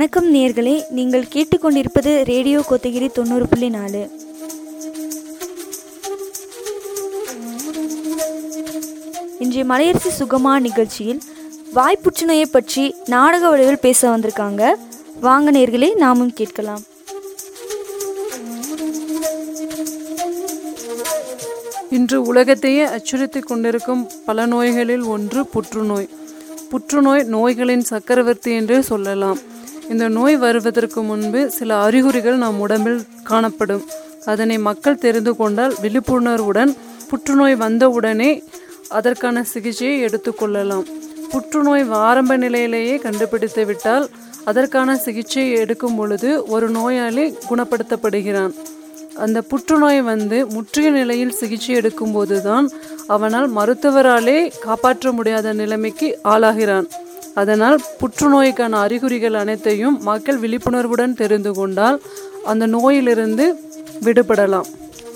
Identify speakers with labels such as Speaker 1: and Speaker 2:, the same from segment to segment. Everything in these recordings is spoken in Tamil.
Speaker 1: வணக்கம் நேர்களே நீங்கள் கேட்டுக்கொண்டிருப்பது ரேடியோ கோத்தகிரி தொண்ணூறு புள்ளி நாலு இன்றைய மலையரசி சுகமா நிகழ்ச்சியில் வாய் புற்றுநோயை பற்றி நாடக வடிவில் பேச வந்திருக்காங்க வாங்க நேர்களே நாமும் கேட்கலாம்
Speaker 2: இன்று உலகத்தையே அச்சுறுத்திக் கொண்டிருக்கும் பல நோய்களில் ஒன்று புற்றுநோய் புற்றுநோய் நோய்களின் சக்கரவர்த்தி என்றே சொல்லலாம் இந்த நோய் வருவதற்கு முன்பு சில அறிகுறிகள் நம் உடம்பில் காணப்படும் அதனை மக்கள் தெரிந்து கொண்டால் விழிப்புணர்வுடன் புற்றுநோய் வந்தவுடனே அதற்கான சிகிச்சையை எடுத்துக்கொள்ளலாம் புற்றுநோய் ஆரம்ப நிலையிலேயே கண்டுபிடித்து விட்டால் அதற்கான சிகிச்சை எடுக்கும் பொழுது ஒரு நோயாளி குணப்படுத்தப்படுகிறான் அந்த புற்றுநோய் வந்து முற்றிய நிலையில் சிகிச்சை எடுக்கும்போது தான் அவனால் மருத்துவராலே காப்பாற்ற முடியாத நிலைமைக்கு ஆளாகிறான் அதனால் புற்றுநோய்க்கான அறிகுறிகள் அனைத்தையும் மக்கள் விழிப்புணர்வுடன் தெரிந்து கொண்டால் அந்த நோயிலிருந்து விடுபடலாம்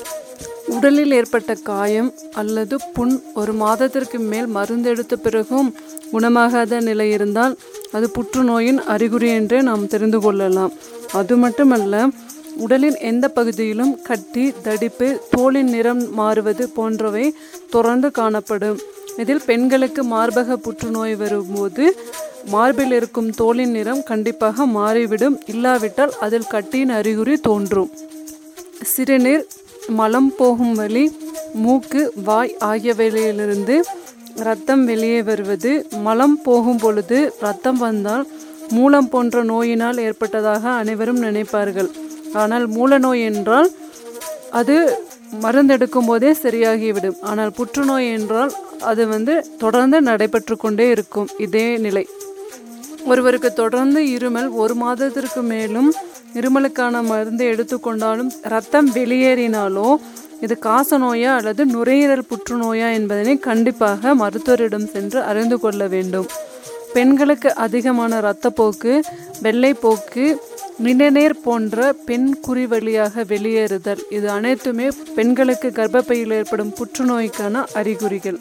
Speaker 2: உடலில் ஏற்பட்ட காயம் அல்லது புண் ஒரு மாதத்திற்கு மேல் மருந்து எடுத்த பிறகும் குணமாகாத நிலை இருந்தால் அது புற்றுநோயின் அறிகுறி என்றே நாம் தெரிந்து கொள்ளலாம் அது மட்டுமல்ல உடலின் எந்த பகுதியிலும் கட்டி தடிப்பு தோலின் நிறம் மாறுவது போன்றவை தொடர்ந்து காணப்படும் இதில் பெண்களுக்கு மார்பக புற்றுநோய் வரும்போது மார்பில் இருக்கும் தோலின் நிறம் கண்டிப்பாக மாறிவிடும் இல்லாவிட்டால் அதில் கட்டியின் அறிகுறி தோன்றும் சிறுநீர் மலம் போகும் வழி மூக்கு வாய் ஆகியவையிலிருந்து இரத்தம் வெளியே வருவது மலம் போகும் பொழுது இரத்தம் வந்தால் மூலம் போன்ற நோயினால் ஏற்பட்டதாக அனைவரும் நினைப்பார்கள் ஆனால் மூல நோய் என்றால் அது மருந்தெடுக்கும் போதே சரியாகிவிடும் ஆனால் புற்றுநோய் என்றால் அது வந்து தொடர்ந்து நடைபெற்று கொண்டே இருக்கும் இதே நிலை ஒருவருக்கு தொடர்ந்து இருமல் ஒரு மாதத்திற்கு மேலும் இருமலுக்கான மருந்து எடுத்துக்கொண்டாலும் ரத்தம் வெளியேறினாலோ இது காச நோயா அல்லது நுரையீரல் புற்றுநோயா என்பதனை கண்டிப்பாக மருத்துவரிடம் சென்று அறிந்து கொள்ள வேண்டும் பெண்களுக்கு அதிகமான இரத்தப்போக்கு வெள்ளைப்போக்கு நிணநீர் போன்ற பெண் குறி வழியாக வெளியேறுதல் இது அனைத்துமே பெண்களுக்கு கர்ப்பப்பையில் ஏற்படும் புற்றுநோய்க்கான அறிகுறிகள்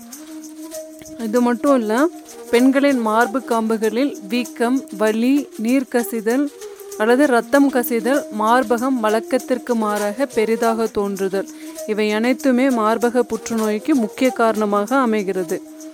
Speaker 2: இது மட்டும் இல்லை பெண்களின் மார்பு காம்புகளில் வீக்கம் வலி நீர் கசிதல் அல்லது இரத்தம் கசிதல் மார்பகம் வழக்கத்திற்கு மாறாக பெரிதாக தோன்றுதல் இவை அனைத்துமே மார்பக புற்றுநோய்க்கு முக்கிய காரணமாக அமைகிறது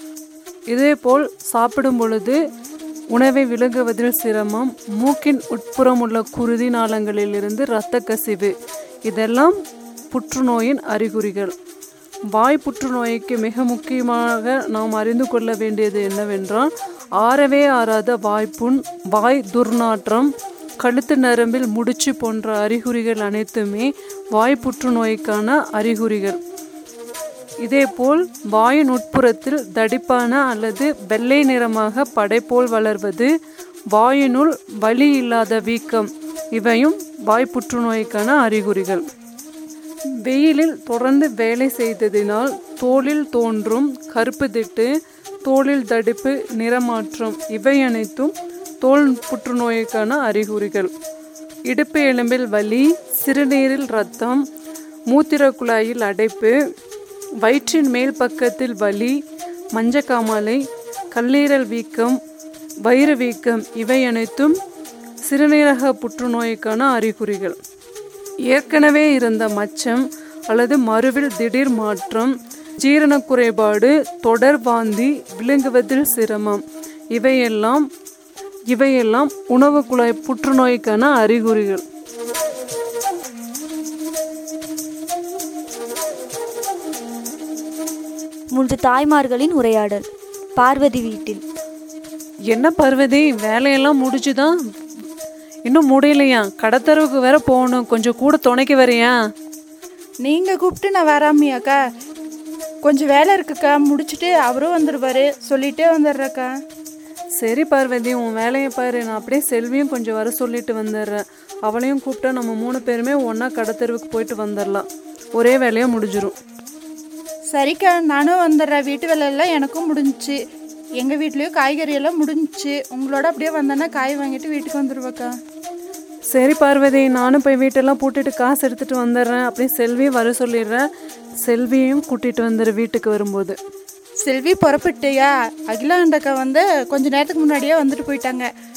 Speaker 2: இதேபோல் சாப்பிடும் பொழுது உணவை விழுங்குவதில் சிரமம் மூக்கின் உட்புறம் உள்ள குருதி நாளங்களிலிருந்து இரத்த கசிவு இதெல்லாம் புற்றுநோயின் அறிகுறிகள் வாய் புற்றுநோய்க்கு மிக முக்கியமாக நாம் அறிந்து கொள்ள வேண்டியது என்னவென்றால் ஆறவே ஆறாத வாய்ப்புண் வாய் துர்நாற்றம் கழுத்து நரம்பில் முடிச்சு போன்ற அறிகுறிகள் அனைத்துமே வாய் புற்றுநோய்க்கான அறிகுறிகள் இதேபோல் வாயின் உட்புறத்தில் தடிப்பான அல்லது வெள்ளை நிறமாக படைப்போல் வளர்வது வாயினுள் வலி இல்லாத வீக்கம் இவையும் வாய் புற்றுநோய்க்கான அறிகுறிகள் வெயிலில் தொடர்ந்து வேலை செய்ததினால் தோலில் தோன்றும் கருப்பு திட்டு தோலில் தடிப்பு நிறமாற்றம் இவை அனைத்தும் தோல் புற்றுநோய்க்கான அறிகுறிகள் இடுப்பு எலும்பில் வலி சிறுநீரில் இரத்தம் மூத்திர குழாயில் அடைப்பு வயிற்றின் மேல் பக்கத்தில் வலி மஞ்சக்காமாலை கல்லீரல் வீக்கம் வயிறு வீக்கம் இவை அனைத்தும் சிறுநீரக புற்றுநோய்க்கான அறிகுறிகள் ஏற்கனவே இருந்த மச்சம் அல்லது மருவில் திடீர் மாற்றம் ஜீரண குறைபாடு தொடர் வாந்தி விழுங்குவதில் சிரமம் இவையெல்லாம் இவையெல்லாம் உணவு குழாய் புற்றுநோய்க்கான அறிகுறிகள்
Speaker 1: மூன்று தாய்மார்களின் உரையாடல் பார்வதி வீட்டில்
Speaker 2: என்ன பர்வதி வேலையெல்லாம் முடிச்சுதான் இன்னும் முடியலையா கடத்தருவுக்கு வேற போகணும் கொஞ்சம் கூட துணைக்கு வரியா
Speaker 3: நீங்கள் கூப்பிட்டு நான் வராமியாக்கா கொஞ்சம் வேலை இருக்குக்கா முடிச்சுட்டு அவரும் வந்துடுவாரு சொல்லிட்டே வந்துடுறேக்கா
Speaker 2: சரி பார்வதி உன் வேலையை பாரு நான் அப்படியே செல்வியும் கொஞ்சம் வர சொல்லிட்டு வந்துடுறேன் அவளையும் கூப்பிட்டா நம்ம மூணு பேருமே ஒன்றா கடத்தருவுக்கு போயிட்டு வந்துடலாம் ஒரே வேலையாக முடிஞ்சிரும்
Speaker 3: சரிக்கா நானும் வந்துடுறேன் வீட்டு வேலையெல்லாம் எனக்கும் முடிஞ்சுச்சு எங்கள் வீட்லேயும் காய்கறி எல்லாம் முடிஞ்சுச்சு உங்களோட அப்படியே வந்தேன்னா காய் வாங்கிட்டு வீட்டுக்கு வந்துடுவேக்கா
Speaker 2: சரி பார்வதி நானும் போய் வீட்டெல்லாம் பூட்டிட்டு காசு எடுத்துட்டு வந்துடுறேன் அப்படியே செல்வியும் வர சொல்லிடுறேன் செல்வியையும் கூட்டிட்டு வந்துடு வீட்டுக்கு வரும்போது
Speaker 3: செல்வி புறப்பட்டியா அகிலாண்டக்கா வந்து கொஞ்ச நேரத்துக்கு முன்னாடியே வந்துட்டு போயிட்டாங்க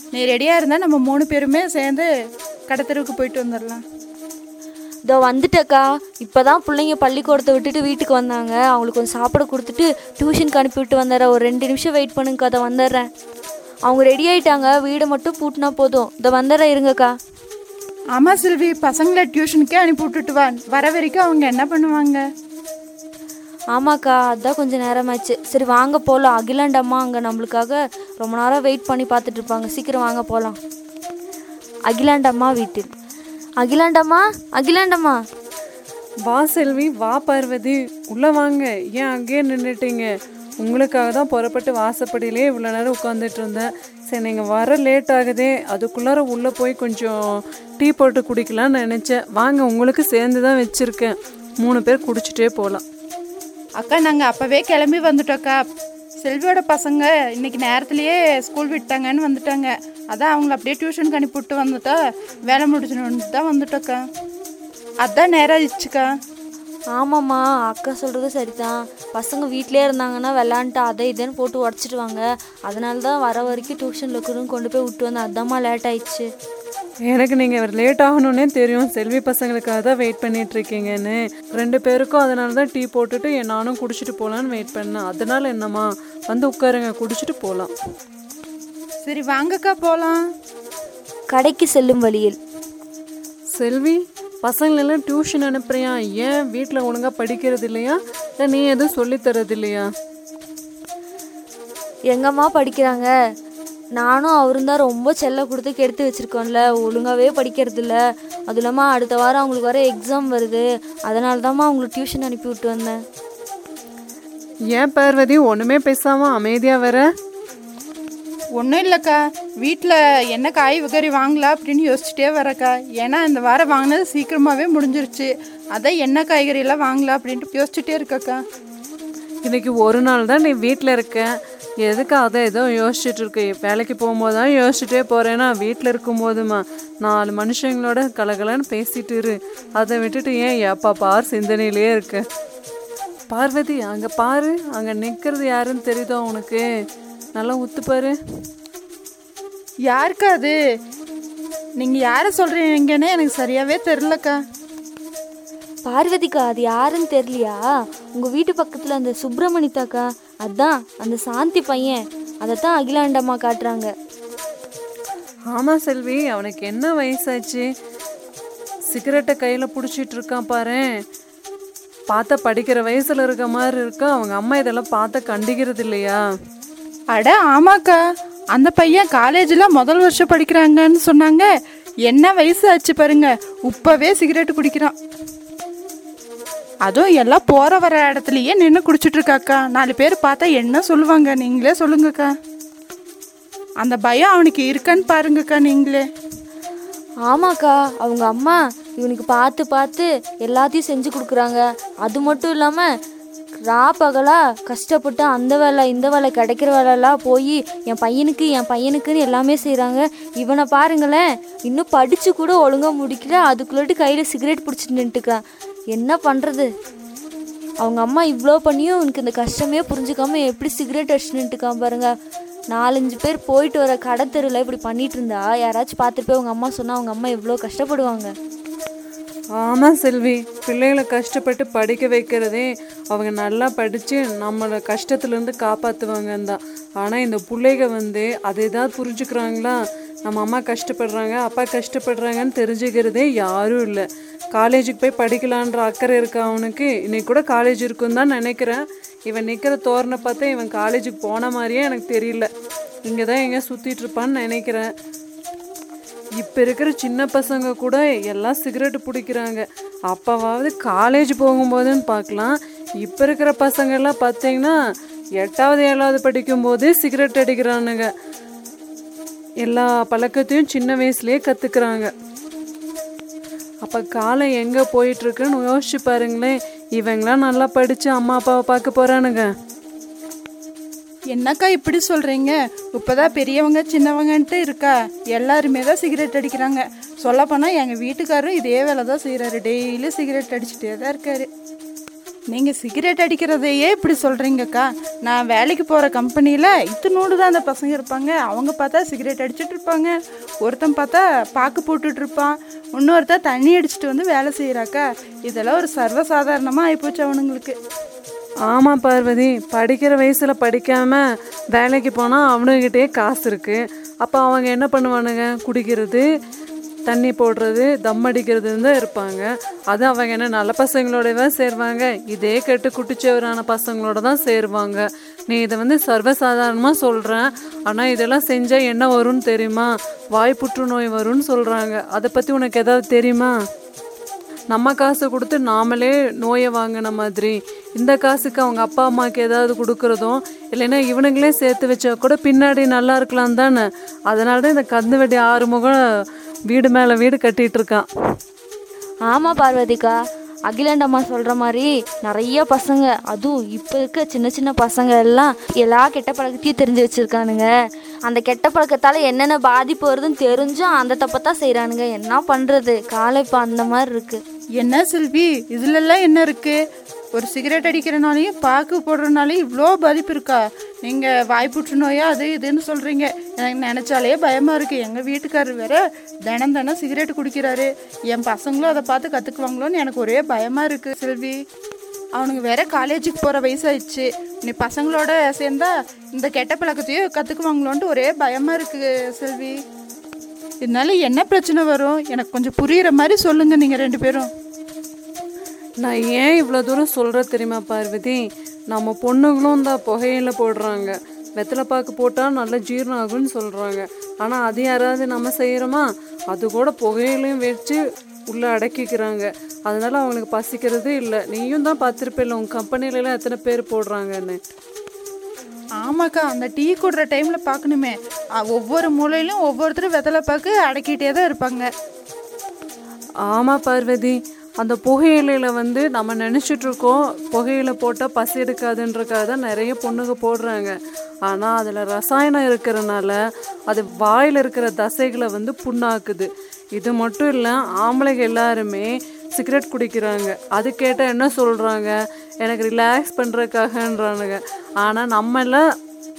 Speaker 3: நீ ரெடியாக இருந்தால் நம்ம மூணு பேருமே சேர்ந்து கடத்தெருவுக்கு போயிட்டு வந்துடலாம்
Speaker 1: இதோ வந்துட்டக்கா இப்போ தான் பிள்ளைங்க பள்ளிக்கூடத்தை விட்டுட்டு வீட்டுக்கு வந்தாங்க அவங்களுக்கு கொஞ்சம் சாப்பிட கொடுத்துட்டு டியூஷனுக்கு அனுப்பி விட்டு வந்துடுறேன் ஒரு ரெண்டு நிமிஷம் வெயிட் பண்ணுங்கக்கா அதை வந்துடுறேன் அவங்க ரெடி ஆயிட்டாங்க வீடை மட்டும் பூட்டினா போதும் இதை வந்துடுறேன் இருங்கக்கா
Speaker 3: ஆமாம் செல்வி பசங்களை டியூஷனுக்கே அனுப்பி விட்டுட்டு வா வர வரைக்கும் அவங்க என்ன பண்ணுவாங்க
Speaker 1: ஆமாக்கா அதான் கொஞ்சம் நேரமாச்சு சரி வாங்க போகலாம் அகிலாண்ட் அம்மா அங்கே நம்மளுக்காக ரொம்ப நேரம் வெயிட் பண்ணி பார்த்துட்டு இருப்பாங்க சீக்கிரம் வாங்க போகலாம் அகிலாண்ட் அம்மா வீட்டில் அகிலாண்ட் அம்மா அகிலாண்ட் அம்மா
Speaker 2: வா செல்வி வா பார்வதி உள்ளே வாங்க ஏன் அங்கேயே நின்றுட்டீங்க உங்களுக்காக தான் புறப்பட்டு வாசப்படியிலே இவ்வளோ நேரம் உட்காந்துட்டு இருந்தேன் சரி நீங்கள் வர லேட் ஆகுதே அதுக்குள்ளார உள்ளே போய் கொஞ்சம் டீ போட்டு குடிக்கலாம்னு நினச்சேன் வாங்க உங்களுக்கு சேர்ந்து தான் வச்சுருக்கேன் மூணு பேர் குடிச்சிட்டே போகலாம்
Speaker 3: அக்கா நாங்கள் அப்போவே கிளம்பி வந்துட்டோக்கா செல்வியோட பசங்க இன்னைக்கு நேரத்துலேயே ஸ்கூல் விட்டாங்கன்னு வந்துட்டாங்க அதான் அவங்கள அப்படியே டியூஷனுக்கு அனுப்பி விட்டு வந்துட்டா வேலை முடிச்சிடணுன்னு தான் வந்துட்டோக்கா அதான் நேரம் ஆயிடுச்சுக்கா
Speaker 1: ஆமாம்மா அக்கா சொல்கிறது சரிதான் பசங்க வீட்டிலே இருந்தாங்கன்னா விளாண்டுட்டு அதை இதுன்னு போட்டு உடச்சிடுவாங்க அதனால தான் வர வரைக்கும் டியூஷனில் இருக்கணும்னு கொண்டு போய் விட்டு வந்தேன் அதாம்மா லேட் ஆயிடுச்சு
Speaker 2: எனக்கு நீங்கள் லேட் ஆகணும்னே தெரியும் செல்வி பசங்களுக்காக தான் வெயிட் பண்ணிட்டு இருக்கீங்கன்னு ரெண்டு பேருக்கும் அதனால தான் டீ போட்டுட்டு என் நானும் குடிச்சிட்டு போகலான்னு வெயிட் பண்ணேன் அதனால என்னம்மா வந்து உட்காருங்க குடிச்சிட்டு போகலாம்
Speaker 3: சரி வாங்கக்கா போகலாம்
Speaker 1: கடைக்கு செல்லும் வழியில்
Speaker 2: செல்வி பசங்களெல்லாம் டியூஷன் அனுப்புறியா ஏன் வீட்டில் ஒழுங்காக படிக்கிறது இல்லையா இல்லை நீ எதுவும் சொல்லித் தரது இல்லையா
Speaker 1: எங்கம்மா படிக்கிறாங்க நானும் அவரும் தான் ரொம்ப செல்ல கொடுத்து கெடுத்து வச்சுருக்கோம்ல ஒழுங்காகவே படிக்கிறது இல்ல அதுவும் இல்லாமல் அடுத்த வாரம் அவங்களுக்கு வர எக்ஸாம் வருது அதனால தாம்மா அவங்களுக்கு டியூஷன் அனுப்பி விட்டு வந்தேன்
Speaker 2: ஏன் பார்வதி ஒன்றுமே பேசாமல் அமைதியாக வர
Speaker 3: ஒன்றும் இல்லைக்கா வீட்டில் என்ன காய் வகரி வாங்கலாம் அப்படின்னு யோசிச்சுட்டே வரக்கா ஏன்னா இந்த வாரம் வாங்கினது சீக்கிரமாகவே முடிஞ்சிருச்சு அதான் என்ன காய்கறியெல்லாம் வாங்கலாம் அப்படின்ட்டு யோசிச்சுட்டே இருக்கக்கா
Speaker 2: இன்னைக்கு ஒரு நாள் தான் நீ வீட்டில் இருக்க எதுக்கு அதை ஏதோ யோசிச்சுட்டு இருக்கு வேலைக்கு போகும்போது தான் யோசிச்சுட்டே போகிறேன்னா வீட்டில் இருக்கும்போதுமா நாலு மனுஷங்களோட கலகலன்னு பேசிட்டு இரு அதை விட்டுட்டு ஏன் எப்பா பார் சிந்தனையிலே இருக்க பார்வதி அங்கே பாரு அங்கே நிற்கிறது யாருன்னு தெரியுதா உனக்கு நல்லா உத்து பாரு
Speaker 3: யாருக்கா அது நீங்கள் யாரை சொல்கிறீங்கன்னு எனக்கு சரியாகவே தெரிலக்கா
Speaker 1: பார்வதிக்கா அது யாருன்னு தெரியலையா உங்கள் வீட்டு பக்கத்தில் அந்த சுப்பிரமணிதாக்கா அதான் அந்த சாந்தி பையன் அதைத்தான் அகிலாண்டம்மா காட்டுறாங்க
Speaker 2: ஆமாம் செல்வி அவனுக்கு என்ன வயசாச்சு சிகரெட்டை கையில் பிடிச்சிட்டு இருக்கான் பாரேன் பார்த்தா படிக்கிற வயசில் இருக்க மாதிரி இருக்கா அவங்க அம்மா இதெல்லாம் பார்த்தா கண்டிக்கிறது இல்லையா
Speaker 3: அட ஆமாக்கா அந்த பையன் காலேஜில் முதல் வருஷம் படிக்கிறாங்கன்னு சொன்னாங்க என்ன வயசு ஆச்சு பாருங்க இப்போவே சிகரெட் குடிக்கிறான் அதுவும் எல்லாம் போகிற வர இடத்துலையே நின்று குடிச்சிட்டு இருக்காக்கா நாலு பேர் பார்த்தா என்ன சொல்லுவாங்க நீங்களே சொல்லுங்கக்கா அந்த பயம் அவனுக்கு இருக்கான்னு பாருங்கக்கா நீங்களே
Speaker 1: ஆமாக்கா அவங்க அம்மா இவனுக்கு பார்த்து பார்த்து எல்லாத்தையும் செஞ்சு கொடுக்குறாங்க அது மட்டும் இல்லாமல் ரா பகலா கஷ்டப்பட்டு அந்த வேலை இந்த வேலை கிடைக்கிற வேலைலாம் போய் என் பையனுக்கு என் பையனுக்குன்னு எல்லாமே செய்கிறாங்க இவனை பாருங்களேன் இன்னும் படித்து கூட ஒழுங்காக முடிக்கல அதுக்குள்ளாட்டி கையில் சிகரெட் பிடிச்சிட்டு நின்றுட்டுக்கான் என்ன பண்ணுறது அவங்க அம்மா இவ்வளோ பண்ணியும் இவனுக்கு இந்த கஷ்டமே புரிஞ்சுக்காம எப்படி சிகரெட் அடிச்சுட்டு நின்றுட்டுக்கான் பாருங்க நாலஞ்சு பேர் போயிட்டு வர கடை தெருவில் இப்படி பண்ணிட்டு இருந்தா யாராச்சும் பார்த்துட்டு போய் அவங்க அம்மா சொன்னா அவங்க அம்மா எவ்வளோ கஷ்டப்படுவாங்க
Speaker 2: ஆமாம் செல்வி பிள்ளைகளை கஷ்டப்பட்டு படிக்க வைக்கிறதே அவங்க நல்லா படித்து நம்மளை கஷ்டத்துலேருந்து காப்பாற்றுவாங்கன்னு தான் ஆனால் இந்த பிள்ளைங்க வந்து அதை ஏதாவது புரிஞ்சுக்கிறாங்களா நம்ம அம்மா கஷ்டப்படுறாங்க அப்பா கஷ்டப்படுறாங்கன்னு தெரிஞ்சுக்கிறதே யாரும் இல்லை காலேஜுக்கு போய் படிக்கலான்ற அக்கறை இருக்கா அவனுக்கு இன்னைக்கு கூட காலேஜ் இருக்குன்னு தான் நினைக்கிறேன் இவன் நிற்கிற தோரணை பார்த்தா இவன் காலேஜுக்கு போன மாதிரியே எனக்கு தெரியல இங்கே தான் எங்கே சுற்றிட்டு இருப்பான்னு நினைக்கிறேன் இப்போ இருக்கிற சின்ன பசங்க கூட எல்லாம் சிகரெட் பிடிக்கிறாங்க அப்போவாவது காலேஜ் போகும்போதுன்னு பார்க்கலாம் இப்போ இருக்கிற பசங்க எல்லாம் பார்த்தீங்கன்னா எட்டாவது ஏழாவது படிக்கும்போதே சிகரெட் அடிக்கிறானுங்க எல்லா பழக்கத்தையும் சின்ன வயசுலயே கற்றுக்குறாங்க அப்போ காலம் எங்கே போயிட்டுருக்குன்னு யோசிச்சு பாருங்களேன் இவங்களாம் நல்லா படித்து அம்மா அப்பாவை பார்க்க போகிறானுங்க
Speaker 3: என்னக்கா இப்படி சொல்கிறீங்க இப்போதான் பெரியவங்க சின்னவங்கன்ட்டு இருக்கா எல்லாருமே தான் சிகரெட் அடிக்கிறாங்க சொல்லப்போனால் எங்கள் வீட்டுக்காரரும் இதே வேலை தான் செய்கிறாரு டெய்லி சிகரெட் அடிச்சுட்டே தான் இருக்காரு நீங்கள் சிகரெட் அடிக்கிறதையே இப்படி சொல்கிறீங்கக்கா நான் வேலைக்கு போகிற கம்பெனியில் இத்தினோடு தான் அந்த பசங்க இருப்பாங்க அவங்க பார்த்தா சிகரெட் அடிச்சிட்டு இருப்பாங்க ஒருத்தன் பார்த்தா பாக்கு போட்டுட்டு இருப்பான் இன்னொருத்தன் தண்ணி அடிச்சிட்டு வந்து வேலை செய்கிறாக்கா இதெல்லாம் ஒரு சர்வசாதாரணமாக ஆகிப்போச்சு அவனுங்களுக்கு
Speaker 2: ஆமாம் பார்வதி படிக்கிற வயசில் படிக்காமல் வேலைக்கு போனால் அவனுக்கிட்டே காசு இருக்குது அப்போ அவங்க என்ன பண்ணுவானுங்க குடிக்கிறது தண்ணி போடுறது தம் அடிக்கிறதுன்னு தான் இருப்பாங்க அது அவங்க என்ன நல்ல பசங்களோட தான் சேருவாங்க இதே கெட்டு குட்டிச்சவரான பசங்களோட தான் சேருவாங்க நீ இதை வந்து சர்வசாதாரணமாக சொல்கிறேன் ஆனால் இதெல்லாம் செஞ்சால் என்ன வரும்னு தெரியுமா வாய் புற்றுநோய் வரும்னு சொல்கிறாங்க அதை பற்றி உனக்கு ஏதாவது தெரியுமா நம்ம காசு கொடுத்து நாமளே நோயை வாங்கின மாதிரி இந்த காசுக்கு அவங்க அப்பா அம்மாவுக்கு ஏதாவது கொடுக்குறதும் இல்லைன்னா இவனுங்களே சேர்த்து வச்சா கூட பின்னாடி நல்லா இருக்கலாம் தானே அதனால தான் இந்த கந்து வெட்டி ஆறுமுகம் வீடு மேலே வீடு கட்டிட்டு இருக்கான்
Speaker 1: ஆமாம் பார்வதிக்கா அகிலாண்டம்மா சொல்கிற மாதிரி நிறைய பசங்க அதுவும் இப்போ இருக்க சின்ன சின்ன பசங்க எல்லாம் எல்லா கெட்ட பழக்கத்தையும் தெரிஞ்சு வச்சுருக்கானுங்க அந்த கெட்ட பழக்கத்தால் என்னென்ன பாதிப்பு வருதுன்னு தெரிஞ்சும் அந்த தப்பை தான் செய்கிறானுங்க என்ன பண்ணுறது காலை இப்போ அந்த மாதிரி இருக்குது
Speaker 3: என்ன செல்வி இதுலெல்லாம் என்ன இருக்குது ஒரு சிகரெட் அடிக்கிறனாலையும் பாக்கு போடுறனாலையும் இவ்வளோ பாதிப்பு இருக்கா நீங்கள் வாய் புற்றுநோயா அது இதுன்னு சொல்கிறீங்க எனக்கு நினச்சாலே பயமாக இருக்குது எங்கள் வீட்டுக்காரர் வேற தினம் தினம் சிகரெட் குடிக்கிறாரு என் பசங்களும் அதை பார்த்து கற்றுக்குவாங்களோன்னு எனக்கு ஒரே பயமாக இருக்குது செல்வி அவனுங்க வேற காலேஜுக்கு போகிற வயசாயிடுச்சு நீ பசங்களோட சேர்ந்தா இந்த கெட்ட பழக்கத்தையும் கற்றுக்குவாங்களோன்ட்டு ஒரே பயமாக இருக்குது செல்வி இதனால என்ன பிரச்சனை வரும் எனக்கு கொஞ்சம் புரியுற மாதிரி சொல்லுங்கள் நீங்கள் ரெண்டு பேரும்
Speaker 2: நான் ஏன் இவ்வளோ தூரம் சொல்கிற தெரியுமா பார்வதி நம்ம பொண்ணுங்களும் தான் புகையில போடுறாங்க வெத்தலை பாக்கு போட்டால் நல்லா ஜீரணம் ஆகும்னு சொல்கிறாங்க ஆனால் அது யாராவது நம்ம செய்கிறோமா அது கூட புகையிலையும் வச்சு உள்ளே அடக்கிக்கிறாங்க அதனால அவங்களுக்கு பசிக்கிறதே இல்லை நீயும் தான் பார்த்துருப்பில்ல உங்கள் கம்பெனிலலாம் எத்தனை பேர் போடுறாங்கன்னு
Speaker 3: ஆமாக்கா அந்த டீ குடுற டைமில் பார்க்கணுமே அ, ஒவ்வொரு மூலையிலும் ஒவ்வொருத்தரும் வெத்தலை பாக்கு அடக்கிட்டே தான் இருப்பாங்க
Speaker 2: ஆமாம் பார்வதி அந்த புகையிலையில் வந்து நம்ம நினச்சிட்டு இருக்கோம் புகையில போட்டால் பசி எடுக்காதுன்றக்காக தான் நிறைய பொண்ணுங்க போடுறாங்க ஆனால் அதில் ரசாயனம் இருக்கிறனால அது வாயில் இருக்கிற தசைகளை வந்து புண்ணாக்குது இது மட்டும் இல்லை ஆம்பளைங்க எல்லாருமே சிகரெட் குடிக்கிறாங்க அது கேட்டால் என்ன சொல்கிறாங்க எனக்கு ரிலாக்ஸ் பண்ணுறதுக்காகன்றானுங்க ஆனால் நம்மளாம்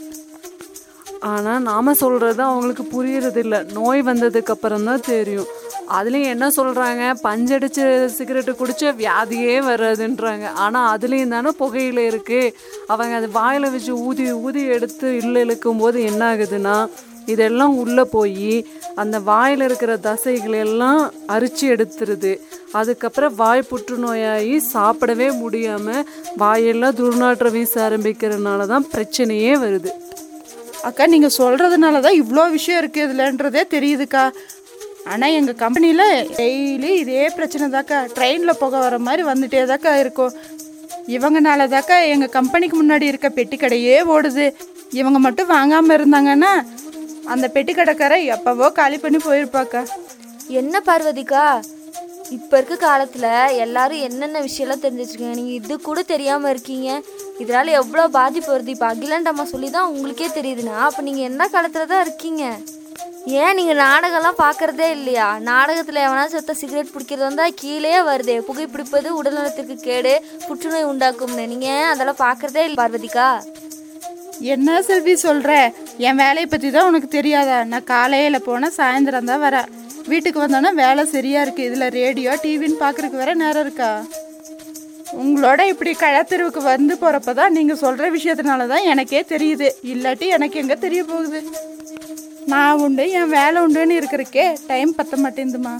Speaker 2: ஆனால் நாம் சொல்கிறது அவங்களுக்கு புரியறதில்ல நோய் வந்ததுக்கு அப்புறம் தான் தெரியும் அதுலேயும் என்ன சொல்கிறாங்க பஞ்சடிச்சு சிகரெட்டு குடிச்சா வியாதியே வராதுன்றாங்க ஆனால் அதுலேயும் தானே புகையில இருக்குது அவங்க அது வாயில் வச்சு ஊதி ஊதி எடுத்து இல்லை இழுக்கும் போது என்ன ஆகுதுன்னா இதெல்லாம் உள்ளே போய் அந்த வாயில் இருக்கிற தசைகள் எல்லாம் அரிச்சு எடுத்துருது அதுக்கப்புறம் வாய் புற்றுநோயாகி சாப்பிடவே முடியாமல் வாயெல்லாம் துர்நாற்றம் வீச ஆரம்பிக்கிறதுனால தான் பிரச்சனையே வருது
Speaker 3: அக்கா நீங்கள் சொல்கிறதுனால தான் இவ்வளோ விஷயம் இருக்குது இதுலன்றதே தெரியுதுக்கா ஆனால் எங்கள் கம்பெனியில் டெய்லி இதே பிரச்சனை தாக்கா ட்ரெயினில் போக வர மாதிரி வந்துட்டே தாக்கா இருக்கும் இவங்கனால தாக்கா எங்கள் கம்பெனிக்கு முன்னாடி இருக்க பெட்டி கடையே ஓடுது இவங்க மட்டும் வாங்காமல் இருந்தாங்கன்னா அந்த பெட்டி கடைக்கார எப்போவோ காலி பண்ணி போயிருப்பாக்கா
Speaker 1: என்ன பார்வதிக்கா இப்போ இருக்க காலத்தில் எல்லாரும் என்னென்ன விஷயம்லாம் தெரிஞ்சு வச்சுருக்கீங்க நீங்கள் இது கூட தெரியாமல் இருக்கீங்க இதனால் எவ்வளோ பாதிப்பு வருது இப்போ அகிலாண்டம்மா சொல்லி தான் உங்களுக்கே தெரியுதுன்னா அப்போ நீங்கள் என்ன காலத்தில் தான் இருக்கீங்க ஏன் நீங்கள் நாடகம்லாம் பார்க்குறதே இல்லையா நாடகத்தில் எவனா செத்த சிகரெட் பிடிக்கிறது வந்தால் கீழே வருதே புகைப்பிடிப்பது உடல்நலத்திற்கு கேடு புற்றுநோய் உண்டாக்கும்னு நீங்கள் ஏன் அதெல்லாம் பார்க்குறதே இல்லை பார்வதிக்கா
Speaker 3: என்ன செல்வி சொல்கிற என் வேலையை பற்றி தான் உனக்கு தெரியாதா நான் காலையில் போனால் சாயந்தரம் தான் வரேன் வீட்டுக்கு வந்தோன்னா வேலை சரியாக இருக்குது இதில் ரேடியோ டிவின்னு பார்க்குறதுக்கு வேற நேரம் இருக்கா உங்களோட இப்படி கழத்தெருவுக்கு வந்து போகிறப்ப தான் நீங்கள் சொல்கிற விஷயத்தினால தான் எனக்கே தெரியுது இல்லாட்டி எனக்கு எங்கே தெரிய போகுது நான் உண்டு என் வேலை உண்டுன்னு இருக்கிறக்கே டைம் பத்த மாட்டேங்குதுமா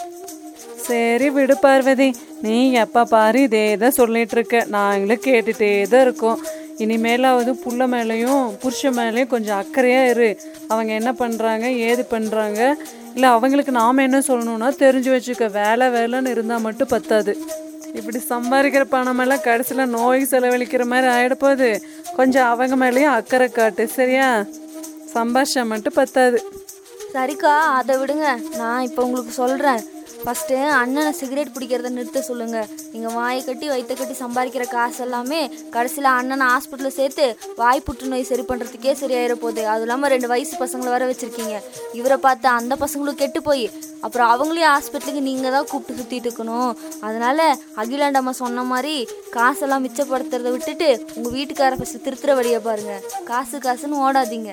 Speaker 2: சரி விடு பார்வதி நீ எப்போ பாரு இதே தான் சொல்லிட்டு இருக்க நாங்களும் கேட்டுட்டே தான் இருக்கோம் இனிமேலாவது புள்ள மேலேயும் புருஷன் மேலேயும் கொஞ்சம் அக்கறையாக இரு அவங்க என்ன பண்ணுறாங்க ஏது பண்ணுறாங்க இல்லை அவங்களுக்கு நாம் என்ன சொல்லணும்னா தெரிஞ்சு வச்சுக்க வேலை வேலைன்னு இருந்தால் மட்டும் பத்தாது இப்படி சம்பாதிக்கிற பணமெல்லாம் கடைசியில் நோய் செலவழிக்கிற மாதிரி ஆகிட போகுது கொஞ்சம் அவங்க மேலேயும் அக்கறை காட்டு சரியா சம்பாஷம் மட்டும் பத்தாது
Speaker 1: சரிக்கா அதை விடுங்க நான் இப்போ உங்களுக்கு சொல்கிறேன் ஃபஸ்ட்டு அண்ணனை சிகரெட் பிடிக்கிறத நிறுத்த சொல்லுங்க நீங்கள் வாயை கட்டி வயிற்ற கட்டி சம்பாதிக்கிற காசு எல்லாமே கடைசியில் அண்ணனை ஹாஸ்பிட்டலில் சேர்த்து வாய் புற்றுநோய் சரி பண்ணுறதுக்கே சரியாயிட போகுது அதுவும் இல்லாமல் ரெண்டு வயசு பசங்களை வர வச்சுருக்கீங்க இவரை பார்த்து அந்த பசங்களும் கெட்டு போய் அப்புறம் அவங்களையும் ஹாஸ்பிட்டலுக்கு நீங்கள் தான் கூப்பிட்டு சுற்றிட்டு இருக்கணும் அதனால் அகிலாண்டம்மா சொன்ன மாதிரி காசெல்லாம் மிச்சப்படுத்துறதை விட்டுட்டு உங்கள் வீட்டுக்கார ஃபஸ்ட்டு திருத்துற வழியை பாருங்கள் காசு காசுன்னு ஓடாதீங்க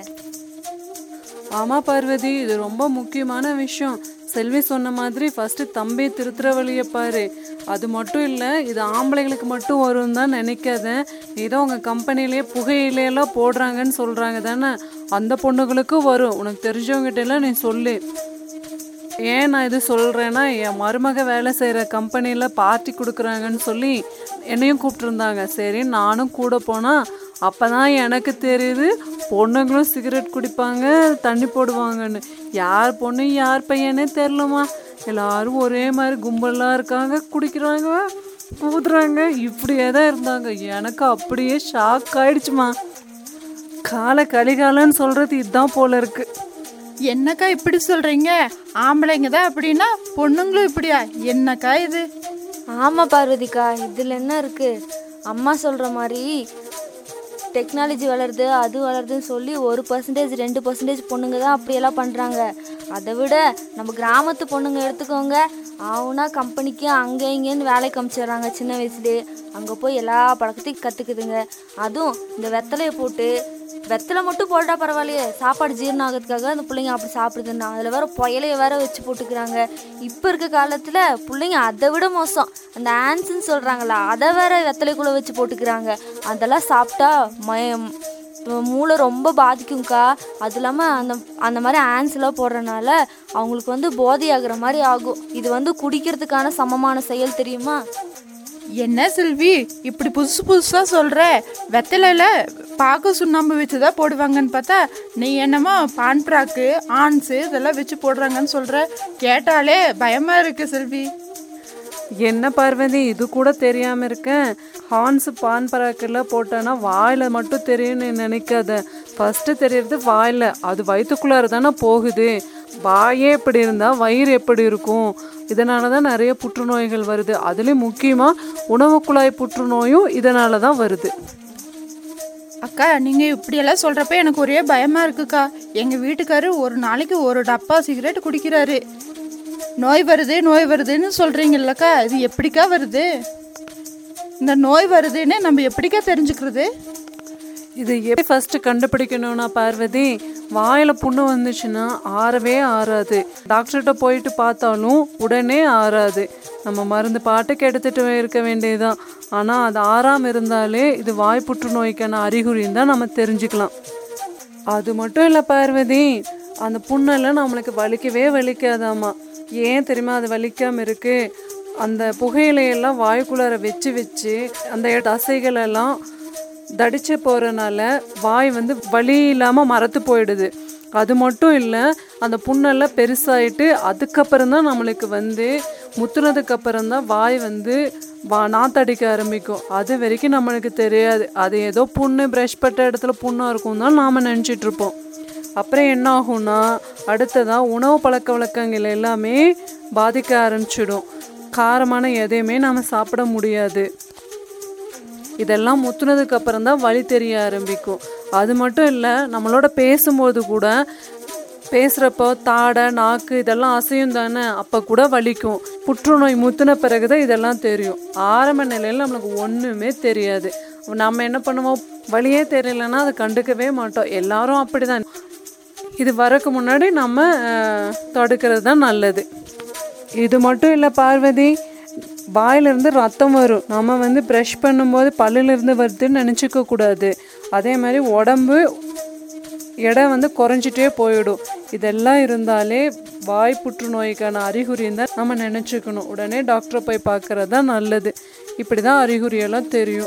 Speaker 2: ஆமாம் பார்வதி இது ரொம்ப முக்கியமான விஷயம் செல்வி சொன்ன மாதிரி ஃபஸ்ட்டு தம்பி திருத்துற வழியை பாரு அது மட்டும் இல்லை இது ஆம்பளைங்களுக்கு மட்டும் வரும் தான் நினைக்காத ஏதோ உங்கள் கம்பெனிலேயே புகையிலையெல்லாம் போடுறாங்கன்னு சொல்கிறாங்க தானே அந்த பொண்ணுங்களுக்கும் வரும் உனக்கு தெரிஞ்சவங்ககிட்ட எல்லாம் நீ சொல்லு ஏன் நான் இது சொல்கிறேன்னா என் மருமக வேலை செய்கிற கம்பெனியில் பார்ட்டி கொடுக்குறாங்கன்னு சொல்லி என்னையும் கூப்பிட்ருந்தாங்க சரி நானும் கூட போனால் அப்போ தான் எனக்கு தெரியுது பொண்ணுங்களும் சிகரெட் குடிப்பாங்க தண்ணி போடுவாங்கன்னு யார் பொண்ணு யார் பையனே தெரிலம்மா எல்லாரும் ஒரே மாதிரி கும்பலாக இருக்காங்க குடிக்கிறாங்க ஊதுறாங்க இப்படியே தான் இருந்தாங்க எனக்கு அப்படியே ஷாக் ஆயிடுச்சுமா கால கலிகாலன்னு சொல்கிறது இதுதான் போல இருக்குது
Speaker 3: என்னக்கா இப்படி சொல்றீங்க ஆம்பளைங்க தான் அப்படின்னா பொண்ணுங்களும் இப்படியா என்னக்கா இது
Speaker 1: ஆமாம் பார்வதிக்கா இதில் என்ன இருக்குது அம்மா சொல்கிற மாதிரி டெக்னாலஜி வளருது அது வளருதுன்னு சொல்லி ஒரு பர்சன்டேஜ் ரெண்டு பர்சன்டேஜ் பொண்ணுங்க தான் அப்படியெல்லாம் பண்ணுறாங்க அதை விட நம்ம கிராமத்து பொண்ணுங்க எடுத்துக்கோங்க ஆவுனா கம்பெனிக்கு அங்கே இங்கேன்னு வேலைக்கு அமிச்சிடுறாங்க சின்ன வயசுலேயே அங்கே போய் எல்லா பழக்கத்தையும் கற்றுக்குதுங்க அதுவும் இந்த வெத்தலையை போட்டு வெத்தலை மட்டும் போட்டா பரவாயில்லையே சாப்பாடு ஜீரணம் ஆகிறதுக்காக அந்த பிள்ளைங்க அப்படி சாப்பிடுதுன்னா அதில் வேற புயலைய வேற வச்சு போட்டுக்கிறாங்க இப்போ இருக்க காலத்தில் பிள்ளைங்க அதை விட மோசம் அந்த ஆன்ஸ்ன்னு சொல்கிறாங்களா அதை வேற வெத்தலைக்குள்ளே வச்சு போட்டுக்கிறாங்க அதெல்லாம் சாப்பிட்டா மயம் மூளை ரொம்ப பாதிக்கும்க்கா அது இல்லாமல் அந்த அந்த மாதிரி ஆன்ஸ்லாம் போடுறனால அவங்களுக்கு வந்து போதையாகிற மாதிரி ஆகும் இது வந்து குடிக்கிறதுக்கான சமமான செயல் தெரியுமா
Speaker 3: என்ன செல்வி இப்படி புதுசு புதுசா சொல்ற வெத்தலையில பாக்கு சுண்ணாம்பு வச்சு தான் போடுவாங்கன்னு பார்த்தா நீ என்னமோ பான் பிராக்கு ஆன்ஸு இதெல்லாம் வச்சு போடுறாங்கன்னு சொல்ற கேட்டாலே பயமா இருக்கு செல்வி
Speaker 2: என்ன பார்வதி இது கூட தெரியாம இருக்கேன் ஹார்ன்ஸ் பான் பராக்கெல்லாம் போட்டேன்னா வாயில மட்டும் தெரியும்னு நினைக்காத ஃபர்ஸ்ட் தெரியறது வாயில அது வயிற்றுக்குள்ளார தானே போகுது வாயே எப்படி இருந்தா வயிறு எப்படி இருக்கும் இதனால தான் நிறைய புற்றுநோய்கள் வருது அதுலேயும் முக்கியமாக உணவு குழாய் புற்றுநோயும் இதனால தான் வருது
Speaker 3: அக்கா நீங்க இப்படியெல்லாம் சொல்றப்ப எனக்கு ஒரே பயமா இருக்குக்கா எங்க வீட்டுக்காரு ஒரு நாளைக்கு ஒரு டப்பா சிகரெட் குடிக்கிறாரு நோய் வருது நோய் வருதுன்னு சொல்றீங்கல்லக்கா இது எப்படிக்கா வருது இந்த நோய் வருதுன்னு நம்ம எப்படிக்கா தெரிஞ்சுக்கிறது
Speaker 2: இது எப்படி ஃபர்ஸ்ட் கண்டுபிடிக்கணும்னா பார்வதி வாயில புண்ணு வந்துச்சுன்னா ஆறவே ஆறாது டாக்டர்கிட்ட போயிட்டு பார்த்தாலும் உடனே ஆறாது நம்ம மருந்து பாட்டுக்கு எடுத்துட்டு இருக்க வேண்டியதுதான் ஆனால் அது ஆறாம இருந்தாலே இது வாய் புற்றுநோய்க்கான அறிகுறின்னு தான் நம்ம தெரிஞ்சுக்கலாம் அது மட்டும் இல்லை பார்வதி அந்த புண்ணெல்லாம் நம்மளுக்கு வலிக்கவே வலிக்காதாமா ஏன் தெரியுமா அது வலிக்காம இருக்கு அந்த புகையிலையெல்லாம் வாய்க்குள்ளார வச்சு வச்சு அந்த தசைகள் எல்லாம் தடிச்சு போகிறனால வாய் வந்து வலி இல்லாமல் மரத்து போயிடுது அது மட்டும் இல்லை அந்த புண்ணெல்லாம் பெருசாயிட்டு அதுக்கப்புறம் தான் நம்மளுக்கு வந்து முத்துனதுக்கு அப்புறம் தான் வாய் வந்து வா நாத்தடிக்க ஆரம்பிக்கும் அது வரைக்கும் நம்மளுக்கு தெரியாது அது ஏதோ புண்ணு ப்ரஷ் பட்ட இடத்துல புண்ணாக இருக்கும் தான் நாம் நினச்சிட்டு இருப்போம் அப்புறம் என்ன ஆகும்னா அடுத்ததாக உணவு பழக்க வழக்கங்கள் எல்லாமே பாதிக்க ஆரம்பிச்சிடும் காரமான எதையுமே நாம் சாப்பிட முடியாது இதெல்லாம் முத்துனதுக்கு அப்புறம் தான் வலி தெரிய ஆரம்பிக்கும் அது மட்டும் இல்லை நம்மளோட பேசும்போது கூட பேசுகிறப்போ தாடை நாக்கு இதெல்லாம் அசையும் தானே அப்போ கூட வலிக்கும் புற்றுநோய் முத்துன பிறகு தான் இதெல்லாம் தெரியும் ஆரம்ப நிலையில் நம்மளுக்கு ஒன்றுமே தெரியாது நம்ம என்ன பண்ணுவோம் வலியே தெரியலன்னா அதை கண்டுக்கவே மாட்டோம் எல்லாரும் அப்படிதான் இது வரக்கு முன்னாடி நம்ம அஹ், தடுக்கிறது தான் நல்லது இது மட்டும் இல்லை பார்வதி வாயிலிருந்து ரத்தம் வரும் நம்ம வந்து ப்ரஷ் பண்ணும்போது பல்லிலிருந்து வருதுன்னு நினச்சிக்க கூடாது அதே மாதிரி உடம்பு எடை வந்து குறைஞ்சிட்டே போயிடும் இதெல்லாம் இருந்தாலே வாய் புற்றுநோய்க்கான அறிகுறின்னு தான் நம்ம நினச்சிக்கணும் உடனே டாக்டரை போய் பார்க்கறது தான் நல்லது இப்படி தான் அறிகுறியெல்லாம் தெரியும்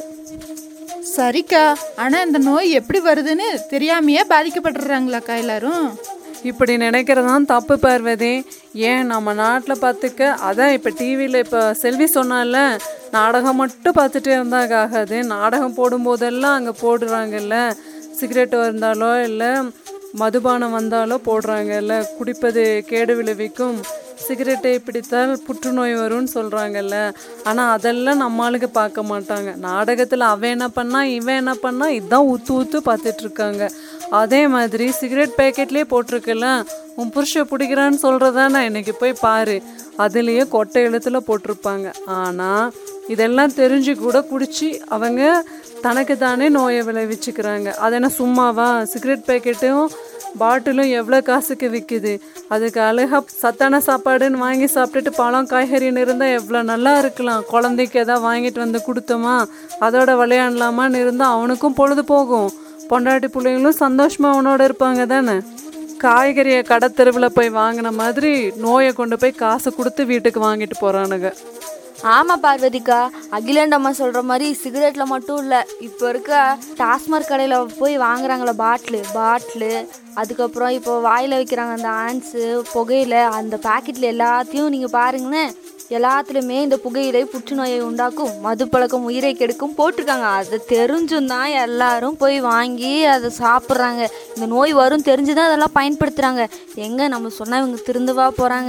Speaker 3: சரிக்கா ஆனா இந்த நோய் எப்படி வருதுன்னு தெரியாமையே பாதிக்கப்பட்டுறாங்களாக்கா எல்லாரும்
Speaker 2: இப்படி நினைக்கிறது தான் தப்பு பார்வதி ஏன் நம்ம நாட்டில் பார்த்துக்க அதான் இப்போ டிவியில் இப்போ செல்வி சொன்னால நாடகம் மட்டும் பார்த்துட்டே இருந்தாங்க ஆகாது நாடகம் போடும்போதெல்லாம் அங்கே போடுறாங்கல்ல சிகரெட் வந்தாலோ இல்லை மதுபானம் வந்தாலோ போடுறாங்கல்ல குடிப்பது கேடு விளைவிக்கும் சிகரெட்டை பிடித்தால் புற்றுநோய் வரும்னு சொல்கிறாங்கல்ல ஆனால் அதெல்லாம் நம்ம ஆளுங்க பார்க்க மாட்டாங்க நாடகத்தில் அவன் என்ன பண்ணா இவன் என்ன பண்ணா இதான் ஊத்து ஊத்து பார்த்துட்டு இருக்காங்க அதே மாதிரி சிகரெட் பேக்கெட்லேயே போட்டிருக்கல உன் புருஷ பிடிக்கிறான்னு சொல்கிறதானே இன்னைக்கு போய் பாரு அதுலேயே கொட்டை எழுத்துல போட்டிருப்பாங்க ஆனால் இதெல்லாம் தெரிஞ்சு கூட குடிச்சு அவங்க தனக்கு தானே நோயை விளைவிச்சுக்கிறாங்க அது என்ன சும்மாவா சிகரெட் பேக்கெட்டும் பாட்டிலும் எவ்வளோ காசுக்கு விற்குது அதுக்கு அழகா சத்தான சாப்பாடுன்னு வாங்கி சாப்பிட்டுட்டு பழம் காய்கறின்னு இருந்தால் எவ்வளோ நல்லா இருக்கலாம் குழந்தைக்கு எதாவது வாங்கிட்டு வந்து கொடுத்தோமா அதோட விளையாடலாமான்னு இருந்தால் அவனுக்கும் பொழுது போகும் பொண்டாட்டி பிள்ளைங்களும் சந்தோஷமாக அவனோட இருப்பாங்க தானே காய்கறியை கடத்தெருவில் போய் வாங்கின மாதிரி நோயை கொண்டு போய் காசு கொடுத்து வீட்டுக்கு வாங்கிட்டு போகிறானுங்க
Speaker 1: ஆமாம் பார்வதிக்கா அகிலாண்ட் அம்மா சொல்கிற மாதிரி சிகரெட்டில் மட்டும் இல்லை இப்போ இருக்க டாஸ்மாக் கடையில் போய் வாங்குறாங்களே பாட்டிலு பாட்டிலு அதுக்கப்புறம் இப்போ வாயில் வைக்கிறாங்க அந்த ஆன்ஸு புகையில அந்த பாக்கெட்டில் எல்லாத்தையும் நீங்கள் பாருங்கன்னு எல்லாத்துலேயுமே இந்த புகையிலை புற்றுநோயை உண்டாக்கும் மது பழக்கம் உயிரை கெடுக்கும் போட்டிருக்காங்க அது தெரிஞ்சும் தான் எல்லாரும் போய் வாங்கி அதை சாப்பிட்றாங்க இந்த நோய் வரும் தெரிஞ்சு தான் அதெல்லாம் பயன்படுத்துகிறாங்க எங்கே நம்ம சொன்னால் இவங்க திருந்தவா போகிறாங்க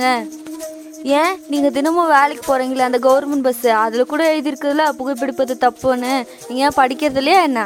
Speaker 1: ஏன் நீங்கள் தினமும் வேலைக்கு போகிறீங்களே அந்த கவர்மெண்ட் பஸ்ஸு அதில் கூட எழுதியிருக்குதுல புகைப்பிடிப்பது தப்புன்னு நீங்கள் ஏன் படிக்கிறது இல்லையா என்ன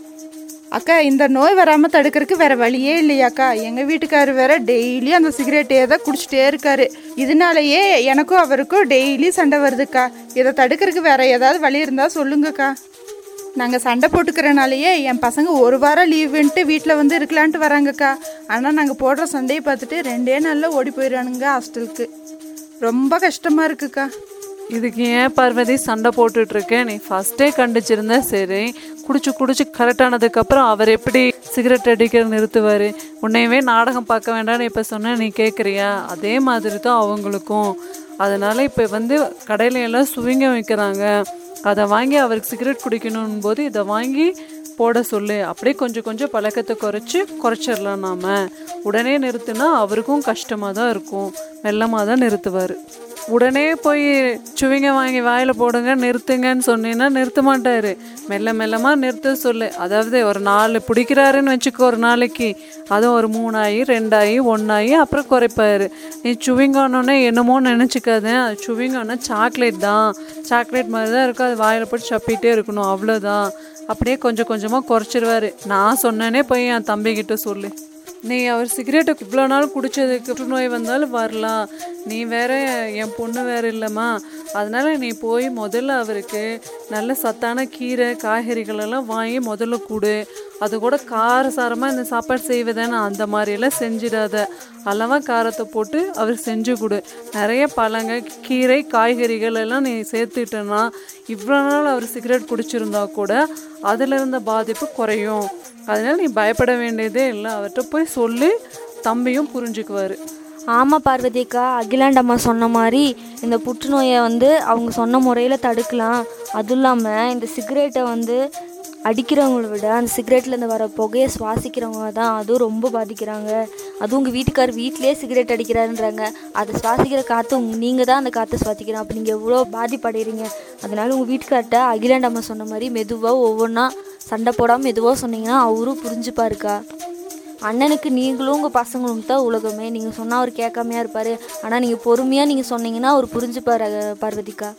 Speaker 3: அக்கா இந்த நோய் வராமல் தடுக்கிறதுக்கு வேற வழியே இல்லையாக்கா எங்கள் வீட்டுக்காரர் வேற டெய்லி அந்த சிகரெட்டே தான் குடிச்சிட்டே இருக்காரு இதனாலயே எனக்கும் அவருக்கும் டெய்லி சண்டை வருதுக்கா இதை தடுக்கிறதுக்கு வேற ஏதாவது வழி இருந்தால் சொல்லுங்கக்கா நாங்கள் சண்டை போட்டுக்கிறனாலேயே என் பசங்க ஒரு வாரம் லீவுன்ட்டு வீட்டில் வந்து இருக்கலான்ட்டு வராங்கக்கா ஆனால் நாங்கள் போடுற சண்டையை பார்த்துட்டு ரெண்டே நாளில் ஓடி போயிடுறானுங்க ஹாஸ்டலுக்கு ரொம்ப கஷ்டமாக இருக்குக்கா
Speaker 2: இதுக்கு ஏன் பார்வதி சண்டை போட்டுட்டு இருக்கேன் நீ ஃபர்ஸ்டே கண்டிச்சிருந்தா சரி குடிச்சு குடிச்சு கரெக்டானதுக்கப்புறம் அவர் எப்படி சிகரெட் அடிக்கிற நிறுத்துவார் உன்னையவே நாடகம் பார்க்க வேண்டாம்னு இப்போ சொன்ன நீ கேட்குறியா அதே மாதிரி தான் அவங்களுக்கும் அதனால இப்போ வந்து கடையில எல்லாம் சுவிங்க வைக்கிறாங்க அதை வாங்கி அவருக்கு சிகரெட் குடிக்கணும் போது இதை வாங்கி போட சொல்லு அப்படியே கொஞ்சம் கொஞ்சம் பழக்கத்தை குறைச்சி குறைச்சிடலாம் நாம உடனே நிறுத்துனா அவருக்கும் கஷ்டமாக தான் இருக்கும் மெல்லமாக தான் நிறுத்துவார் உடனே போய் சுவிங்க வாங்கி வாயில் போடுங்க நிறுத்துங்கன்னு சொன்னீங்கன்னா நிறுத்த மாட்டார் மெல்ல மெல்லமாக நிறுத்த சொல்லு அதாவது ஒரு நாலு பிடிக்கிறாருன்னு வச்சுக்கோ ஒரு நாளைக்கு அதுவும் ஒரு மூணாயி ரெண்டாயி ஒன்றாயி அப்புறம் குறைப்பாரு நீ சுவிங்கன்னொன்னே என்னமோ நினச்சிக்காத அது சுவிங்கன்னா சாக்லேட் தான் சாக்லேட் மாதிரி தான் இருக்கும் அது வாயில் போட்டு சப்பிட்டே இருக்கணும் அவ்வளோதான் அப்படியே கொஞ்சம் கொஞ்சமாக குறைச்சிருவாரு நான் சொன்னேனே போய் என் தம்பிக்கிட்ட சொல்லு நீ அவர் சிகரெட்டை இவ்வளோ நாள் குடிச்சதுக்கு புற்றுநோய் வந்தாலும் வரலாம் நீ வேற என் பொண்ணு வேற இல்லைம்மா அதனால நீ போய் முதல்ல அவருக்கு நல்ல சத்தான கீரை காய்கறிகள் எல்லாம் வாங்கி முதல்ல கொடு அது கூட காரசாரமாக இந்த சாப்பாடு செய்வதானே அந்த மாதிரியெல்லாம் செஞ்சிடாத அளவாக காரத்தை போட்டு அவர் செஞ்சு கொடு நிறைய பழங்க கீரை காய்கறிகள் எல்லாம் நீ சேர்த்துட்டேன்னா இவ்வளோ நாள் அவர் சிகரெட் குடிச்சிருந்தா கூட அதில் இருந்த பாதிப்பு குறையும் அதனால நீ பயப்பட வேண்டியதே இல்லை அவர்கிட்ட போய் சொல்லி தம்பியும் புரிஞ்சுக்குவார்
Speaker 1: ஆமாம் பார்வதிக்கா அகிலாண்ட் அம்மா சொன்ன மாதிரி இந்த புற்றுநோயை வந்து அவங்க சொன்ன முறையில் தடுக்கலாம் அதுவும் இல்லாமல் இந்த சிகரெட்டை வந்து அடிக்கிறவங்கள விட அந்த சிகரெட்லேருந்து வர புகையை சுவாசிக்கிறவங்க தான் அதுவும் ரொம்ப பாதிக்கிறாங்க அதுவும் உங்கள் வீட்டுக்கார் வீட்டிலே சிகரெட் அடிக்கிறாருன்றாங்க அதை சுவாசிக்கிற காற்று நீங்கள் தான் அந்த காற்றை சுவாசிக்கிறோம் அப்போ நீங்கள் எவ்வளோ பாதிப்படைகிறீங்க அதனால உங்கள் வீட்டுக்கார்ட்ட அகிலாண்ட் அம்மா சொன்ன மாதிரி மெதுவாக ஒவ்வொன்றா சண்டை போடாமல் மெதுவாக சொன்னீங்கன்னா அவரும் புரிஞ்சுப்பாருக்கா அண்ணனுக்கு நீங்களும் உங்கள் பசங்களும் தான் உலகமே நீங்கள் சொன்னால் அவர் கேட்காமையா இருப்பார் ஆனால் நீங்கள் பொறுமையாக நீங்கள் சொன்னீங்கன்னா அவர் புரிஞ்சுப்பார் அஹ், பார்வதிக்கா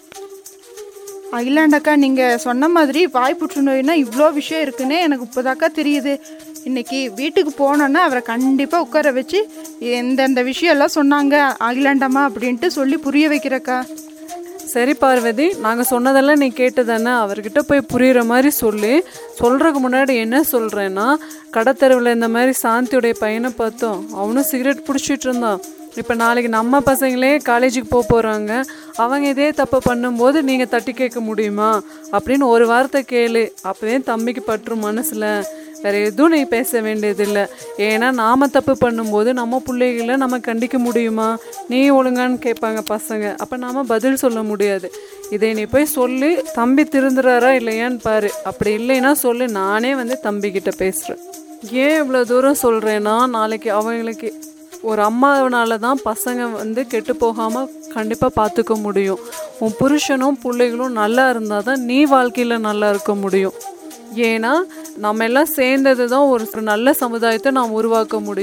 Speaker 3: அகிலாண்டக்கா நீங்கள் சொன்ன மாதிரி வாய் புற்றுநோய்னா இவ்வளோ விஷயம் இருக்குன்னே எனக்கு இப்போதாக்கா தெரியுது இன்னைக்கு வீட்டுக்கு போனோன்னா அவரை கண்டிப்பாக உட்கார வச்சு எந்தெந்த விஷயம்லாம் சொன்னாங்க அகிலாண்டம்மா அப்படின்ட்டு சொல்லி புரிய வைக்கிறக்கா
Speaker 2: சரி பார்வதி நாங்கள் சொன்னதெல்லாம் நீ கேட்டதானே அவர்கிட்ட போய் புரியுற மாதிரி சொல்லி சொல்கிறதுக்கு முன்னாடி என்ன சொல்கிறேன்னா கடத்தெருவில் இந்த மாதிரி சாந்தியுடைய பையனை பார்த்தோம் அவனும் சிகரெட் பிடிச்சிட்டு இருந்தான் இப்போ நாளைக்கு நம்ம பசங்களே காலேஜுக்கு போக போகிறாங்க அவங்க இதே தப்பு பண்ணும்போது நீங்கள் தட்டி கேட்க முடியுமா அப்படின்னு ஒரு வார்த்தை கேளு அப்போவே தம்பிக்கு பற்றும் மனசில் வேற எதுவும் நீ பேச வேண்டியதில்லை ஏன்னா நாம தப்பு பண்ணும்போது நம்ம பிள்ளைகளை நம்ம கண்டிக்க முடியுமா நீ ஒழுங்கான்னு கேட்பாங்க பசங்க அப்போ நாம பதில் சொல்ல முடியாது இதை நீ போய் சொல்லி தம்பி திருந்துறாரா இல்லையான்னு பாரு அப்படி இல்லைன்னா சொல்லு நானே வந்து தம்பிக்கிட்ட பேசுகிறேன் ஏன் இவ்வளோ தூரம் சொல்கிறேன்னா நாளைக்கு அவங்களுக்கு ஒரு அம்மாவனால தான் பசங்க வந்து கெட்டு போகாமல் கண்டிப்பாக பார்த்துக்க முடியும் உன் புருஷனும் பிள்ளைகளும் நல்லா இருந்தால் தான் நீ வாழ்க்கையில் நல்லா இருக்க முடியும் ஏன்னா நம்ம எல்லாம் சேர்ந்தது தான் ஒரு ஒரு நல்ல சமுதாயத்தை நாம் உருவாக்க முடியும்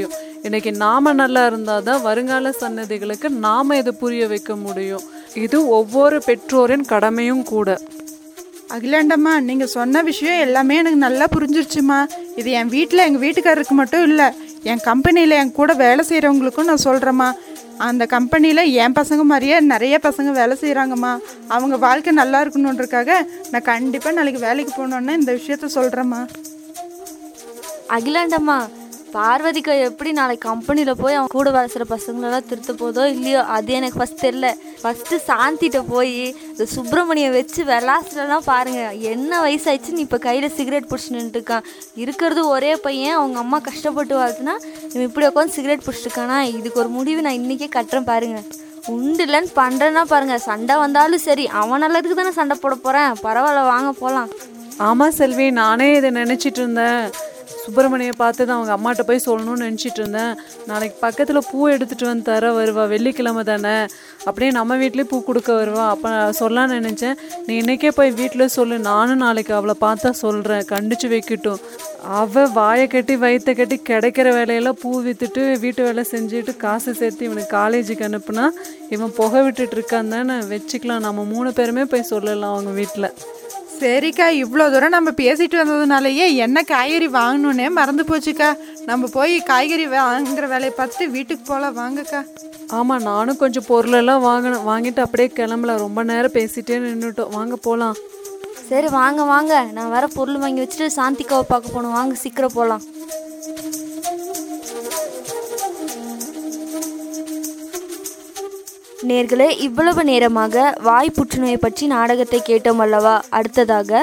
Speaker 2: இன்னைக்கு நாம நல்லா இருந்தால் தான் வருங்கால சன்னதிகளுக்கு நாம இதை புரிய வைக்க முடியும் இது ஒவ்வொரு பெற்றோரின் கடமையும் கூட
Speaker 3: அகிலாண்டம்மா நீங்கள் சொன்ன விஷயம் எல்லாமே எனக்கு நல்லா புரிஞ்சிருச்சுமா இது என் வீட்டில் எங்கள் வீட்டுக்காரருக்கு மட்டும் இல்லை என் கம்பெனியில் என் கூட வேலை செய்கிறவங்களுக்கும் நான் சொல்கிறேம்மா அந்த கம்பெனியில் என் பசங்க மாதிரியே நிறைய பசங்க வேலை செய்கிறாங்கம்மா அவங்க வாழ்க்கை நல்லா இருக்கணுன்றக்காக நான் கண்டிப்பாக நாளைக்கு வேலைக்கு போகணுன்னு இந்த விஷயத்த சொல்கிறேம்மா
Speaker 1: அகிலாண்டம்மா பார்வதிக்கு எப்படி நாளைக்கு கம்பெனியில் போய் அவன் கூட வேலை செய்கிற பசங்களெல்லாம் திருத்த போதோ இல்லையோ அது எனக்கு ஃபஸ்ட் தெரில ஃபஸ்ட்டு சாந்திகிட்ட போய் இந்த சுப்பிரமணியம் வச்சு விளாசுலலாம் பாருங்க என்ன வயசாயிடுச்சு நீ இப்போ கையில் சிகரெட் பிடிச்சி நின்றுருக்கான் இருக்கிறது ஒரே பையன் அவங்க அம்மா கஷ்டப்பட்டு வாழ்த்துனா இவன் இப்படி உட்காந்து சிகரெட் பிடிச்சிருக்கானா இதுக்கு ஒரு முடிவு நான் இன்றைக்கே கட்டுறேன் பாருங்க உண்டு இல்லைன்னு பண்ணுறேன்னா பாருங்க சண்டை வந்தாலும் சரி அவன் நல்லதுக்கு தானே சண்டை போட போகிறேன் பரவாயில்ல வாங்க போகலாம்
Speaker 2: ஆமாம் செல்வி நானே இதை நினச்சிட்டு இருந்தேன் சுப்பிரமணியை பார்த்து தான் அவங்க அம்மாட்ட போய் சொல்லணும்னு நினச்சிட்டு இருந்தேன் நாளைக்கு பக்கத்தில் பூ எடுத்துகிட்டு வந்து தர வருவா வெள்ளிக்கிழமை தானே அப்படியே நம்ம வீட்லேயே பூ கொடுக்க வருவா அப்போ நான் சொல்லலாம்னு நினச்சேன் நீ இன்னைக்கே போய் வீட்டில் சொல்லு நானும் நாளைக்கு அவளை பார்த்தா சொல்கிறேன் கண்டிச்சு வைக்கட்டும் அவள் வாயை கட்டி வயிற்ற கட்டி கிடைக்கிற வேலையெல்லாம் பூ விற்றுட்டு வீட்டு வேலை செஞ்சுட்டு காசு சேர்த்து இவனுக்கு காலேஜுக்கு அனுப்புனா இவன் புகை விட்டுட்டு இருக்கான் தானே வச்சுக்கலாம் நம்ம மூணு பேருமே போய் சொல்லலாம் அவங்க வீட்டில்
Speaker 3: சரிக்கா இவ்வளோ தூரம் நம்ம பேசிட்டு வந்ததுனாலயே என்ன காய்கறி வாங்கணுன்னே மறந்து போச்சுக்கா நம்ம போய் காய்கறி வாங்குற வேலையை பார்த்துட்டு வீட்டுக்கு போகலாம் வாங்கக்கா
Speaker 2: ஆமாம் நானும் கொஞ்சம் பொருளெல்லாம் வாங்கணும் வாங்கிட்டு அப்படியே கிளம்பல ரொம்ப நேரம் பேசிட்டே நின்றுட்டோம் வாங்க போகலாம்
Speaker 1: சரி வாங்க வாங்க நான் வர பொருள் வாங்கி வச்சுட்டு சாந்திக்காவை பார்க்க போகணும் வாங்க சீக்கிரம் போகலாம் நேர்களே இவ்வளவு நேரமாக வாய் புற்றுநோயை பற்றி நாடகத்தை கேட்டோம் அல்லவா அடுத்ததாக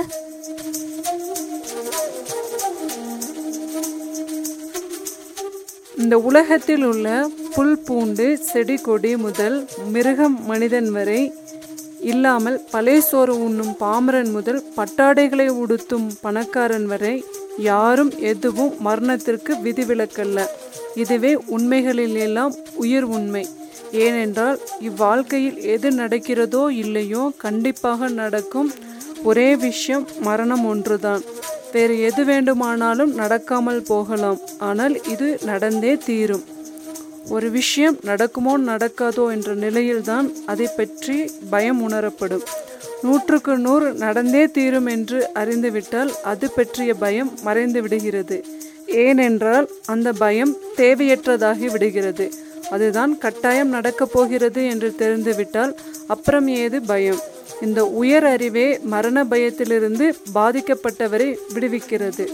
Speaker 2: இந்த உலகத்தில் உள்ள புல் பூண்டு செடி கொடி முதல் மிருகம் மனிதன் வரை இல்லாமல் பழைய சோறு உண்ணும் பாமரன் முதல் பட்டாடைகளை உடுத்தும் பணக்காரன் வரை யாரும் எதுவும் மரணத்திற்கு விதிவிலக்கல்ல இதுவே உண்மைகளில் எல்லாம் உயிர் உண்மை ஏனென்றால் இவ்வாழ்க்கையில் எது நடக்கிறதோ இல்லையோ கண்டிப்பாக நடக்கும் ஒரே விஷயம் மரணம் ஒன்றுதான் வேறு எது வேண்டுமானாலும் நடக்காமல் போகலாம் ஆனால் இது நடந்தே தீரும் ஒரு விஷயம் நடக்குமோ நடக்காதோ என்ற நிலையில்தான் அதை பற்றி பயம் உணரப்படும் நூற்றுக்கு நூறு நடந்தே தீரும் என்று அறிந்துவிட்டால் அது பற்றிய பயம் மறைந்து விடுகிறது ஏனென்றால் அந்த பயம் தேவையற்றதாகி விடுகிறது அதுதான் கட்டாயம் நடக்கப் போகிறது என்று தெரிந்துவிட்டால் அப்புறம் ஏது பயம் இந்த உயர் அறிவே மரண பயத்திலிருந்து பாதிக்கப்பட்டவரை விடுவிக்கிறது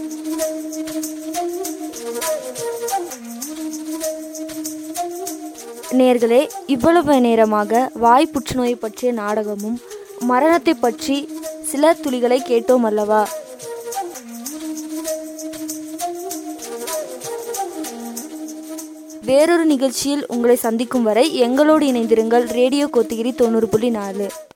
Speaker 1: நேர்களே இவ்வளவு நேரமாக வாய் புற்றுநோய் பற்றிய நாடகமும் மரணத்தை பற்றி சில துளிகளை கேட்டோம் அல்லவா வேறொரு நிகழ்ச்சியில் உங்களை சந்திக்கும் வரை எங்களோடு இணைந்திருங்கள் ரேடியோ கோத்தகிரி தொண்ணூறு புள்ளி நாலு